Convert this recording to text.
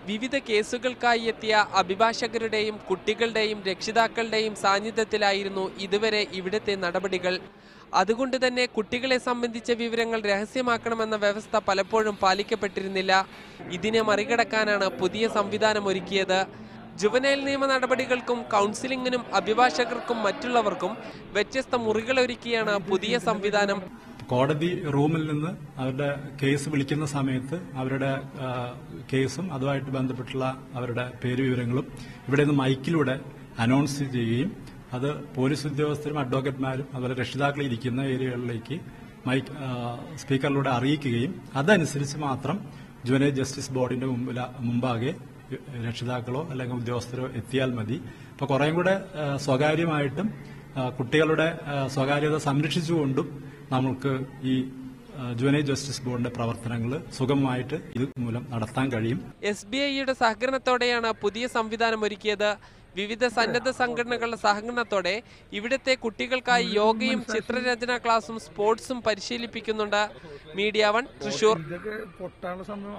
വിവിധ കേസുകൾക്കായി എത്തിയ അഭിഭാഷകരുടെയും കുട്ടികളുടെയും രക്ഷിതാക്കളുടെയും സാന്നിധ്യത്തിലായിരുന്നു ഇതുവരെ ഇവിടുത്തെ നടപടികൾ അതുകൊണ്ട് തന്നെ കുട്ടികളെ സംബന്ധിച്ച വിവരങ്ങൾ രഹസ്യമാക്കണമെന്ന വ്യവസ്ഥ പലപ്പോഴും പാലിക്കപ്പെട്ടിരുന്നില്ല ഇതിനെ മറികടക്കാനാണ് പുതിയ സംവിധാനം ഒരുക്കിയത് ജുവനൈൽ നിയമ നടപടികൾക്കും കൗൺസിലിംഗിനും അഭിഭാഷകർക്കും മറ്റുള്ളവർക്കും വ്യത്യസ്ത മുറികളൊരുക്കിയാണ് പുതിയ സംവിധാനം കോടതി റൂമിൽ നിന്ന് അവരുടെ കേസ് വിളിക്കുന്ന സമയത്ത് അവരുടെ ആ, കേസും അതുമായിട്ട് ബന്ധപ്പെട്ടുള്ള അവരുടെ പേര് വിവരങ്ങളും ഇവിടെ നിന്ന് മൈക്കിലൂടെ അനൗൺസ് ചെയ്യുകയും അത് പോലീസ് ഉദ്യോഗസ്ഥരും അഡ്വക്കേറ്റ്മാരും അതുപോലെ രക്ഷിതാക്കൾ ഇരിക്കുന്ന ഏരിയകളിലേക്ക് മൈക്ക് ആ, സ്പീക്കറിലൂടെ അറിയിക്കുകയും അതനുസരിച്ച് മാത്രം ജുവനൈൽ ജസ്റ്റിസ് ബോർഡിന്റെ മുമ്പില മുമ്പാകെ രക്ഷിതാക്കളോ അല്ലെങ്കിൽ ഉദ്യോഗസ്ഥരോ എത്തിയാൽ മതി അപ്പൊ കുറേം കൂടെ ആ, സ്വകാര്യമായിട്ടും ആ, കുട്ടികളുടെ ആ, സ്വകാര്യത സംരക്ഷിച്ചുകൊണ്ടും നമുക്ക് ഈ ജുവനൈൽ ജസ്റ്റിസ് ബോർഡിന്റെ പ്രവർത്തനങ്ങൾ സുഗമമായിട്ട് ഇത് മൂലം നടത്താൻ കഴിയും എസ് ബി ഐയുടെ സഹകരണത്തോടെയാണ് പുതിയ സംവിധാനം ഒരുക്കിയത് വിവിധ സന്നദ്ധ സംഘടനകളുടെ സഹകരണത്തോടെ ഇവിടുത്തെ കുട്ടികൾക്കായി യോഗയും ചിത്രരചനാ ക്ലാസും സ്പോർട്സും പരിശീലിപ്പിക്കുന്നുണ്ട് മീഡിയ വൺ തൃശൂർ ഇതൊക്കെ പൊട്ടാനുള്ള സമയം